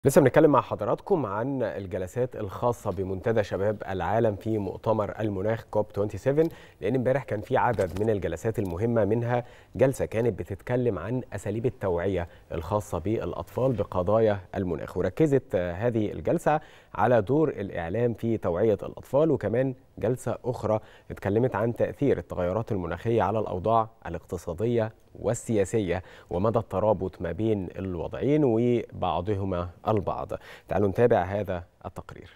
لسه بنتكلم مع حضراتكم عن الجلسات الخاصة بمنتدى شباب العالم في مؤتمر المناخ كوب 27 لأن امبارح كان في عدد من الجلسات المهمة منها جلسة كانت بتتكلم عن أساليب التوعية الخاصة بالأطفال بقضايا المناخ وركزت هذه الجلسة على دور الإعلام في توعية الأطفال وكمان جلسة أخرى اتكلمت عن تأثير التغيرات المناخية على الأوضاع الاقتصادية والسياسية ومدى الترابط ما بين الوضعين وبعضهما البعض تعالوا نتابع هذا التقرير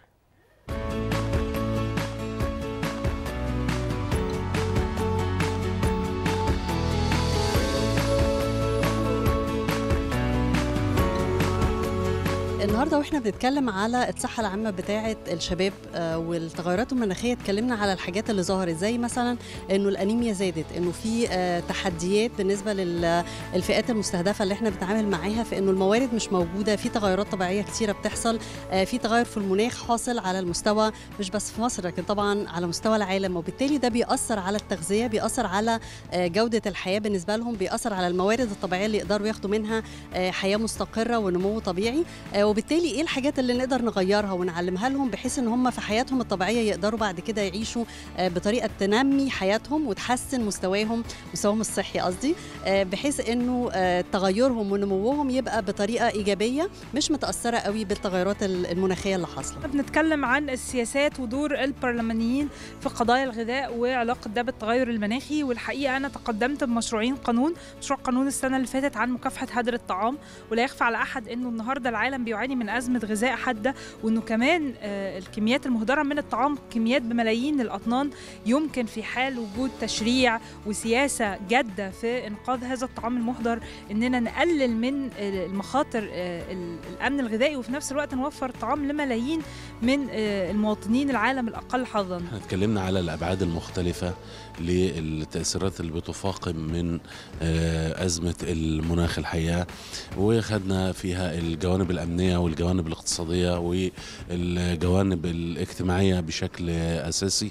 النهارده واحنا بنتكلم على الصحه العامه بتاعه الشباب والتغيرات المناخيه اتكلمنا على الحاجات اللي ظهرت زي مثلا انه الانيميا زادت انه في تحديات بالنسبه للفئات المستهدفه اللي احنا بنتعامل معاها في انه الموارد مش موجوده في تغيرات طبيعيه كتيره بتحصل في تغير في المناخ حاصل على المستوى مش بس في مصر لكن طبعا على مستوى العالم وبالتالي ده بيأثر على التغذيه بيأثر على جوده الحياه بالنسبه لهم بيأثر على الموارد الطبيعيه اللي يقدروا ياخدوا منها حياه مستقره ونمو طبيعي وبالتالي ايه الحاجات اللي نقدر نغيرها ونعلمها لهم بحيث ان هم في حياتهم الطبيعيه يقدروا بعد كده يعيشوا بطريقه تنمي حياتهم وتحسن مستواهم مستواهم الصحي قصدي بحيث انه تغيرهم ونموهم يبقى بطريقه ايجابيه مش متاثره قوي بالتغيرات المناخيه اللي حاصله بنتكلم عن السياسات ودور البرلمانيين في قضايا الغذاء وعلاقه ده بالتغير المناخي والحقيقه انا تقدمت بمشروعين قانون مشروع قانون السنه اللي فاتت عن مكافحه هدر الطعام ولا يخفى على احد انه النهارده العالم بيعاني من ازمه غذاء حاده وانه كمان الكميات المهدره من الطعام كميات بملايين الاطنان يمكن في حال وجود تشريع وسياسه جاده في انقاذ هذا الطعام المهدر اننا نقلل من المخاطر الامن الغذائي وفي نفس الوقت نوفر طعام لملايين من المواطنين العالم الاقل حظا احنا اتكلمنا على الابعاد المختلفه للتاثيرات اللي بتفاقم من ازمه المناخ الحقيقه وخدنا فيها الجوانب الامنيه والجوانب الاقتصاديه والجوانب الاجتماعيه بشكل اساسي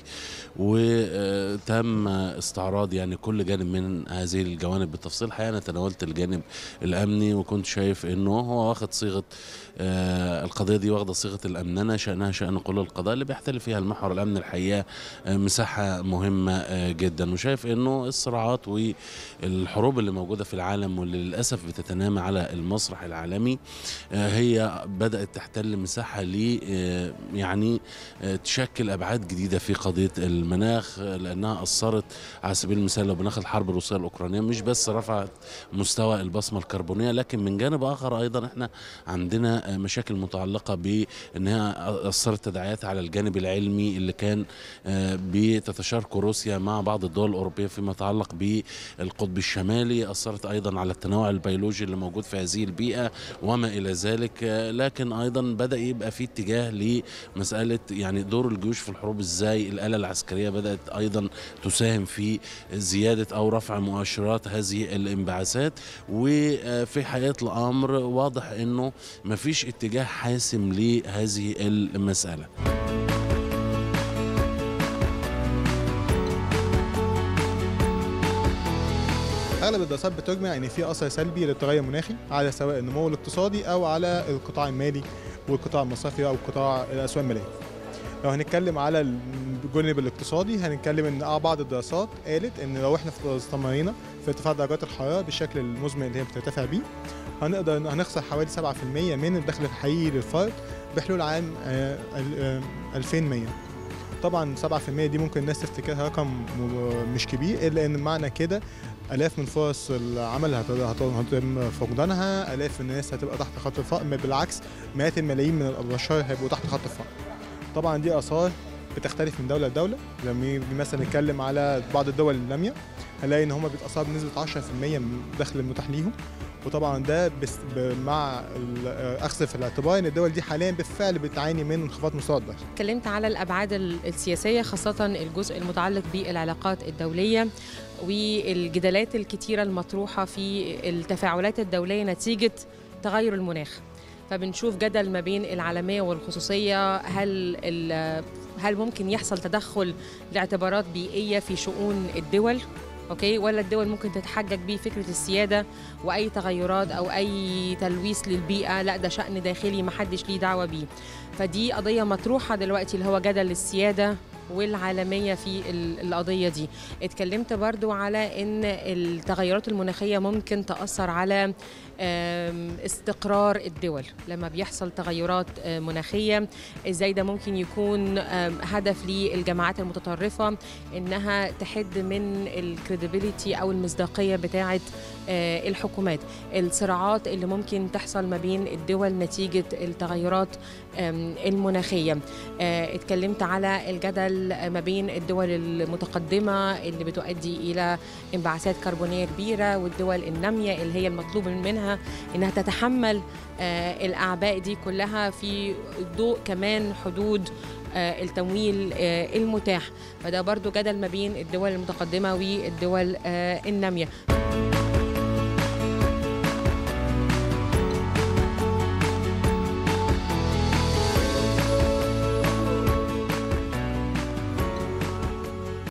وتم استعراض يعني كل جانب من هذه الجوانب بالتفصيل الحقيقه انا تناولت الجانب الامني وكنت شايف انه هو واخد صيغه القضيه دي واخده صيغه الامننه شانها شان كل القضايا اللي بيحتل فيها المحور الامن الحقيقه مساحه مهمه جدا وشايف انه الصراعات والحروب اللي موجوده في العالم واللي للاسف بتتنامى على المسرح العالمي هي بدات تحتل مساحه ل يعني تشكل ابعاد جديده في قضيه المناخ لانها اثرت على سبيل المثال لو بناخد الحرب الروسيه الاوكرانيه مش بس رفعت مستوى البصمه الكربونيه لكن من جانب اخر ايضا احنا عندنا مشاكل متعلقه بانها اثرت تداعيات على الجانب العلمي اللي كان بتتشارك روسيا مع بعض الدول الاوروبيه فيما يتعلق بالقطب الشمالي اثرت ايضا على التنوع البيولوجي اللي موجود في هذه البيئه وما الى ذلك لكن ايضا بدا يبقى في اتجاه لمساله يعني دور الجيوش في الحروب ازاي الاله العسكريه بدات ايضا تساهم في زياده او رفع مؤشرات هذه الانبعاثات وفي حقيقه الامر واضح انه مفيش اتجاه حاسم لهذه المساله اغلب الدراسات بتجمع ان في اثر سلبي للتغير المناخي على سواء النمو الاقتصادي او على القطاع المالي والقطاع المصرفي او قطاع الاسواق الماليه. لو هنتكلم على الجانب الاقتصادي هنتكلم ان بعض الدراسات قالت ان لو احنا استمرينا في ارتفاع درجات الحراره بالشكل المزمن اللي هي بترتفع بيه هنقدر هنخسر حوالي 7% من الدخل الحقيقي للفرد بحلول عام 2100 طبعا 7% دي ممكن الناس تفتكرها رقم مش كبير الا ان معنى كده الاف من فرص العمل هتم فقدانها الاف الناس هتبقى تحت خط الفقر بالعكس مئات الملايين من البشر هيبقوا تحت خط الفقر طبعا دي اثار بتختلف من دوله لدوله لما يجي مثلا نتكلم على بعض الدول الناميه هنلاقي ان هم بيتاثروا بنسبه 10% من الدخل المتاح ليهم وطبعا ده بس مع اخذ في الاعتبار ان الدول دي حاليا بالفعل بتعاني من انخفاض مستوى الدخل. اتكلمت على الابعاد السياسيه خاصه الجزء المتعلق بالعلاقات الدوليه والجدالات الكتيره المطروحه في التفاعلات الدوليه نتيجه تغير المناخ. فبنشوف جدل ما بين العالميه والخصوصيه هل هل ممكن يحصل تدخل لاعتبارات بيئيه في شؤون الدول اوكي ولا الدول ممكن تتحجج بيه فكره السياده واي تغيرات او اي تلويث للبيئه لا ده شان داخلي محدش ليه دعوه بيه فدي قضيه مطروحه دلوقتي اللي هو جدل السياده والعالميه في ال- القضيه دي اتكلمت برضو على ان التغيرات المناخيه ممكن تاثر على آم، استقرار الدول لما بيحصل تغيرات آه، مناخيه ازاي ده ممكن يكون آم، هدف للجماعات المتطرفه انها تحد من الكريديبيليتي او المصداقيه بتاعه آه، الحكومات الصراعات اللي ممكن تحصل ما بين الدول نتيجه التغيرات آم، المناخيه آه، اتكلمت على الجدل ما بين الدول المتقدمه اللي بتؤدي الى انبعاثات كربونيه كبيره والدول الناميه اللي هي المطلوب منها انها تتحمل آه، الاعباء دي كلها في ضوء كمان حدود آه، التمويل آه، المتاح فده برضو جدل ما بين الدول المتقدمه والدول آه، الناميه